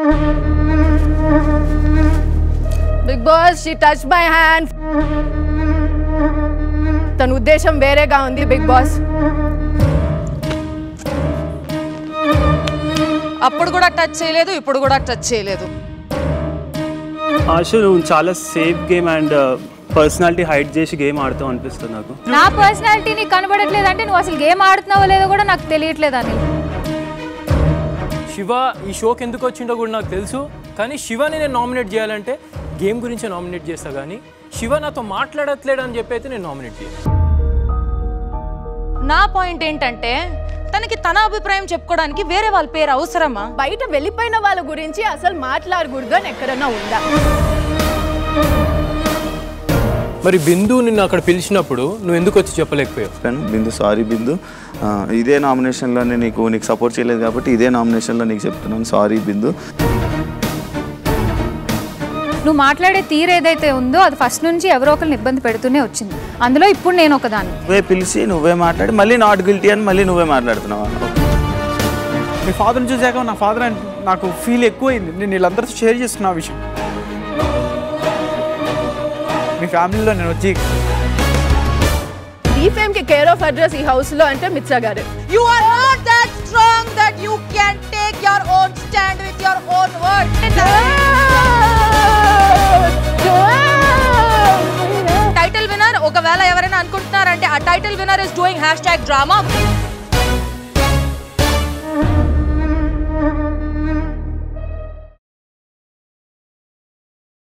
big Boss she touch my hand తన ఉద్దేశం వేరేగా ఉంది బిగ్ బాస్ అప్పుడు కూడా టచ్ చేయలేదు ఇప్పుడు కూడా టచ్ చేయలేదు ఆశ నువ్వు చాలా safe game and personality hide చేసి గేమ్ ఆడుతావు అనిపిస్తుంది నాకు నా పర్సనాలిటీ నీకు కనబడట్లేదు అంటే నువ్వు అసలు గేమ్ ఆడుతున్నావో లేదో కూడా నాకు తెలియట్లేదు అని శివ ఈ షోకి ఎందుకు వచ్చిండో కూడా నాకు తెలుసు కానీ శివని నేను నామినేట్ చేయాలంటే గేమ్ గురించి నామినేట్ చేస్తా కానీ శివ నాతో మాట్లాడట్లేడు అని చెప్పి అయితే నేను నామినేట్ చేయను నా పాయింట్ ఏంటంటే తనకి తన అభిప్రాయం చెప్పుకోవడానికి వేరే వాళ్ళ పేరు అవసరమా బయట వెళ్ళిపోయిన వాళ్ళ గురించి అసలు మాట్లాడకూడదు అని ఎక్కడన్నా ఉందా మరి బిందు నిన్ను అక్కడ పిలిచినప్పుడు నువ్వు ఎందుకు వచ్చి చెప్పలేకపోయావు చెప్పాను బిందు సారీ బిందు ఆ, ఇదే నామినేషన్లోనే నీకు నీకు సపోర్ట్ చేయలేదు కాబట్టి ఇదే నామినేషన్లో నీకు చెప్తున్నాను సారీ బిందు నువ్వు మాట్లాడే తీరు ఏదైతే ఉందో అది ఫస్ట్ నుంచి ఎవరో ఒకరిని ఇబ్బంది పెడుతూనే వచ్చింది అందులో ఇప్పుడు నేను ఒకదాన్ని నువ్వే పిలిచి నువ్వే మాట్లాడి మళ్ళీ నాట్ గిల్టీ అని మళ్ళీ నువ్వే మాట్లాడుతున్నావు మీ ఫాదర్ని చూసాక నా ఫాదర్ నాకు ఫీల్ ఎక్కువైంది నేను వీళ్ళందరితో షేర్ చేసుకున్న ఆ విషయం మీ ఫ్యామిలీలో నేను వచ్చి ఈ ఫేమ్ కి కేర్ ఆఫ్ అడ్రస్ ఈ హౌస్ లో అంటే మిత్రా గారు you are not that strong that you can take your own stand with your own word title winner ఒకవేళ ఎవరైనా అనుకుంటున్నారంటే ఆ title winner is doing hashtag drama